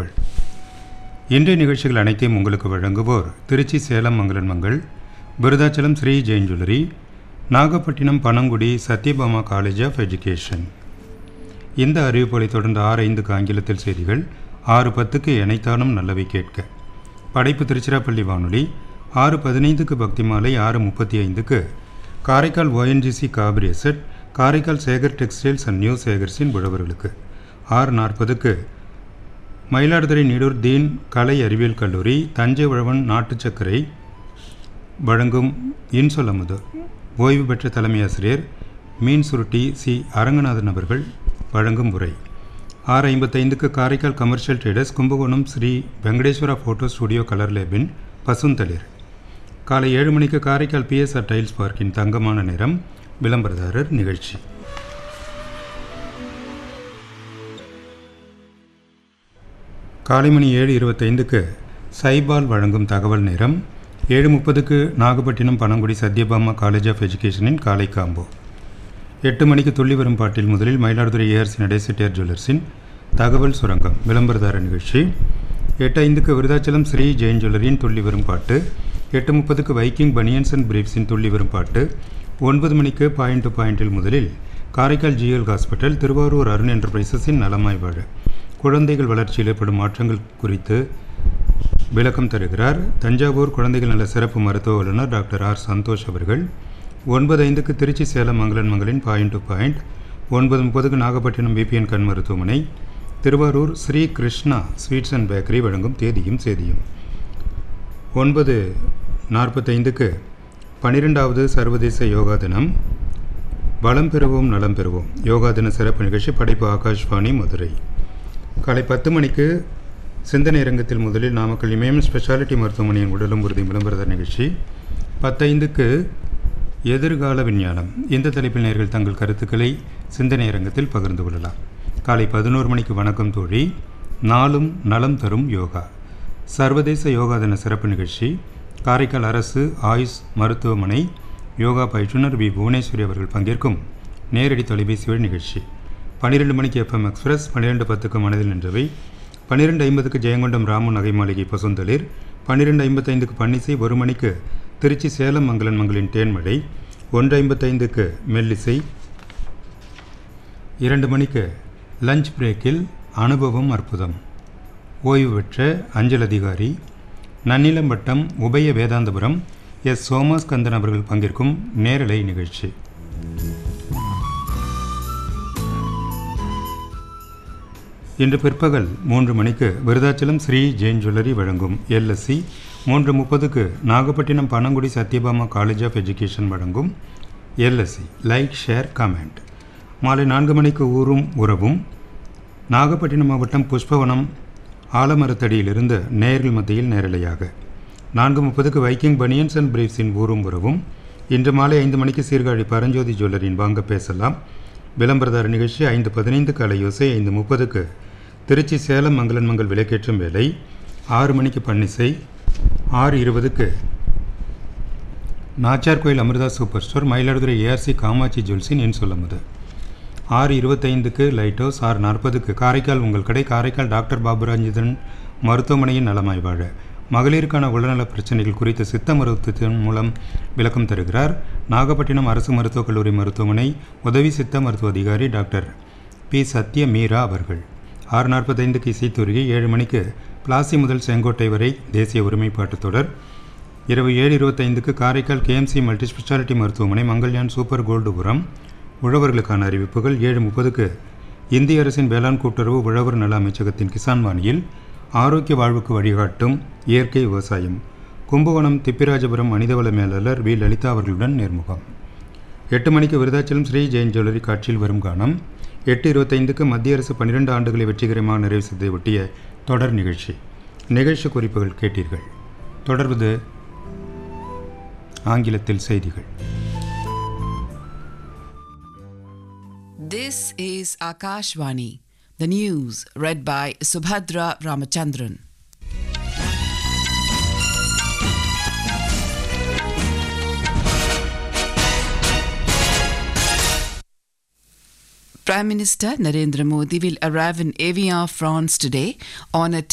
அறிவிப்புகள் இன்றைய நிகழ்ச்சிகள் அனைத்தையும் உங்களுக்கு வழங்குவோர் திருச்சி சேலம் மங்களன் Mangal Virudhachalam Sri Jain jewellery Nagapattinam Panangudi Sathyabama college of education இந்த அறிவிப்புகளை தொடர்ந்து ஆறு ஐந்துக்கு ஆங்கிலத்தில் செய்திகள் ஆறு பத்துக்கு இணைத்தானும் நல்லவை கேட்க படைப்பு திருச்சிராப்பள்ளி வானொலி ஆறு பதினைந்துக்கு பக்தி மாலை ஆறு முப்பத்தி ஐந்துக்கு காரைக்கால் ஓஎன்ஜிசி காபிரி எசட் Karaikal Sekar textiles and new சேகர்ஸின் உழவர்களுக்கு ஆறு நாற்பதுக்கு மயிலாடுதுறை நீடூர் தீன் கலை அறிவியல் கல்லூரி தஞ்சை உழவன் நாட்டு சர்க்கரை வழங்கும் இன்சொல்லமுது ஓய்வு பெற்ற தலைமை ஆசிரியர் மீன் சுருட்டி சி அரங்கநாதன் அவர்கள் வழங்கும் உரை ஆறு ஐம்பத்தைந்துக்கு Karaikal commercial traders Kumbakonam Sri Venkateswara photo studio colour லேபின் பசுந்தளிர் காலை ஏழு மணிக்கு காரைக்கால் பிஎஸ்ஆர் டைல்ஸ் பார்க்கின் தங்கமான நிறம் விளம்பரதாரர் நிகழ்ச்சி காலை மணி ஏழு இருபத்தைந்துக்கு சைபால் வழங்கும் தகவல் நேரம் ஏழு முப்பதுக்கு நாகப்பட்டினம் பனங்குடி சத்யபாமா காலேஜ் ஆஃப் எஜுகேஷனின் காலை காம்போ எட்டு மணிக்கு துள்ளி வரும் பாட்டில் முதலில் மயிலாடுதுறை ஏஆர்சி நடேசிட்டியார் ஜுவல்லர்ஸின் தகவல் சுரங்கம் விளம்பரதார நிகழ்ச்சி எட்டு ஐந்துக்கு விருதாச்சலம் ஸ்ரீ ஜெயின் ஜுவல்லரியின் துள்ளி வரும் பாட்டு எட்டு முப்பதுக்கு வைக்கிங் பனியன்ஸ் அண்ட் பிரீப்ஸின் துள்ளி வரும் பாட்டு ஒன்பது மணிக்கு பாயிண்ட் டு பாயிண்டில் முதலில் காரைக்கால் ஜிஎல் ஹாஸ்பிட்டல் திருவாரூர் அருண் என்டர்பிரைசஸின் நலமாய் வாழ குழந்தைகள் வளர்ச்சியில் ஏற்படும் மாற்றங்கள் குறித்து விளக்கம் தருகிறார் தஞ்சாவூர் குழந்தைகள் நல சிறப்பு மருத்துவ வல்லுநர் டாக்டர் ஆர் சந்தோஷ் அவர்கள் ஒன்பது ஐந்துக்கு திருச்சி சேலம் மங்களன் மங்களின் பாயிண்ட் டு பாயிண்ட் ஒன்பது முப்பதுக்கு நாகப்பட்டினம் பிபிஎன் கண் மருத்துவமனை Thiruvarur Sri Krishna sweets and bakery வழங்கும் தேதியும் சேதியும் ஒன்பது நாற்பத்தைந்துக்கு பன்னிரெண்டாவது சர்வதேச யோகா தினம் வளம் பெறுவோம் நலம் பெறுவோம் யோகா தின சிறப்பு நிகழ்ச்சி படைப்பு ஆகாஷ்வாணி மதுரை காலை பத்து மணிக்கு சிந்தனை அரங்கத்தில் முதலில் நாமக்கல் இமயம் ஸ்பெஷாலிட்டி மருத்துவமனையின் உடலும் உறுதி விளம்பரத நிகழ்ச்சி பத்தைந்துக்கு எதிர்கால விஞ்ஞானம் இந்த தலைப்பில் நேர்கள் தங்கள் கருத்துக்களை சிந்தனை அரங்கத்தில் பகிர்ந்து கொள்ளலாம் காலை பதினோரு மணிக்கு வணக்கம் தோழி நாளும் நலம் தரும் யோகா சர்வதேச யோகா தின சிறப்பு நிகழ்ச்சி காரைக்கால் அரசு ஆயுஷ் மருத்துவமனை யோகா பயிற்றுனர் வி புவனேஸ்வரி அவர்கள் பங்கேற்கும் நேரடி தொலைபேசி வழி நிகழ்ச்சி பன்னிரெண்டு மணிக்கு எஃப்எம் எக்ஸ்பிரஸ் பன்னிரெண்டு பத்துக்கு மனதில் நின்றவை பன்னிரெண்டு ஐம்பதுக்கு ஜெயங்கொண்டம் ராமு நகை மாளிகை பசுந்தளிர் பன்னிரெண்டு ஐம்பத்தைந்துக்கு பன்னிசை ஒரு மணிக்கு திருச்சி சேலம் மங்களன் மங்களின் தேன்மழை ஒன்று ஐம்பத்தைந்துக்கு மெல்லிசை இரண்டு மணிக்கு லஞ்ச் பிரேக்கில் அனுபவம் அற்புதம் ஓய்வு பெற்ற அஞ்சல் அதிகாரி நன்னிலம் வட்டம் உபய வேதாந்தபுரம் எஸ் சோமாஸ்கந்தன் அவர்கள் பங்கேற்கும் நேரலை நிகழ்ச்சி இன்று பிற்பகல் மூன்று மணிக்கு விருதாச்சலம் ஸ்ரீ ஜெயின் ஜுவல்லரி வழங்கும் எல்எஸ்சி மூன்று முப்பதுக்கு Nagapattinam Panangudi Sathyabama college of education வழங்கும் எல்எஸ்சி லைக் ஷேர் கமெண்ட் மாலை நான்கு மணிக்கு ஊரும் உறவும் நாகப்பட்டினம் மாவட்டம் புஷ்பவனம் ஆலமரத்தடியிலிருந்து நேர்கள் மத்தியில் நேரலையாக நான்கு முப்பதுக்கு வைக்கிங் பனியன்ஸ் அண்ட் பிரீஃப்ஸின் ஊரும் உறவும் இன்று மாலை ஐந்து மணிக்கு சீர்காழி பரஞ்சோதி ஜுவல்லரின் வாங்க பேசலாம் விளம்பரதார நிகழ்ச்சி ஐந்து பதினைந்துக்கு அலையோசை ஐந்து முப்பதுக்கு திருச்சி சேலம் மங்களன் மங்கள் விளக்கேற்றும் வேலை ஆறு மணிக்கு பன்னிசை ஆறு இருபதுக்கு Nachiyar Koil Amirtha super store Mayiladuthurai ARC Kamatchi ஜுவல்ஸின் என் சொல்லமுது ஆறு இருபத்தைந்துக்கு லைட் ஹவுஸ் ஆறு நாற்பதுக்கு காரைக்கால் உங்கள் கடை காரைக்கால் டாக்டர் பாபுராஜிதன் மருத்துவமனையின் நலமாய் வாழ மகளிருக்கான உடல்நல பிரச்சனைகள் குறித்து சித்த மருத்துவத்தின் மூலம் விளக்கம் தருகிறார் நாகப்பட்டினம் அரசு மருத்துவக் கல்லூரி மருத்துவமனை உதவி சித்த மருத்துவ அதிகாரி டாக்டர் பி சத்ய மீரா அவர்கள் ஆறு நாற்பத்தைந்துக்கு இசைத்துருகி ஏழு மணிக்கு பிளாசி முதல் செங்கோட்டை வரை தேசிய ஒருமைப்பாட்டு தொடர் இரவு ஏழு இருபத்தைந்துக்கு காரைக்கால் கேஎம்சி மல்டி ஸ்பெஷாலிட்டி மருத்துவமனை மங்கள்யான் சூப்பர் கோல்டு உரம் உழவர்களுக்கான அறிவிப்புகள் ஏழு முப்பதுக்கு இந்திய அரசின் வேளாண் கூட்டுறவு உழவர் நல அமைச்சகத்தின் கிசான் வாணியில் ஆரோக்கிய வாழ்வுக்கு வழிகாட்டும் இயற்கை விவசாயம் கும்பகோணம் திப்பிராஜபுரம் மனிதவள மேலாளர் வி லலிதா அவர்களுடன் நேர்முகம் எட்டு மணிக்கு விருதாச்சலம் ஸ்ரீ ஜெயின் ஜுவல்லரி காட்சியில் வரும் காணம் எட்டு இருபத்தைந்துக்கு மத்திய அரசு பன்னிரெண்டு ஆண்டுகளை வெற்றிகரமாக நிறைவு செய்ததை ஒட்டிய தொடர் நிகழ்ச்சி நிகழ்ச்சி குறிப்புகள் கேட்டீர்கள் தொடர்வது ஆங்கிலத்தில் செய்திகள் This is Akashvani, the news read by Subhadra Ramachandran. Prime Minister Narendra Modi will arrive in Evian, France today on a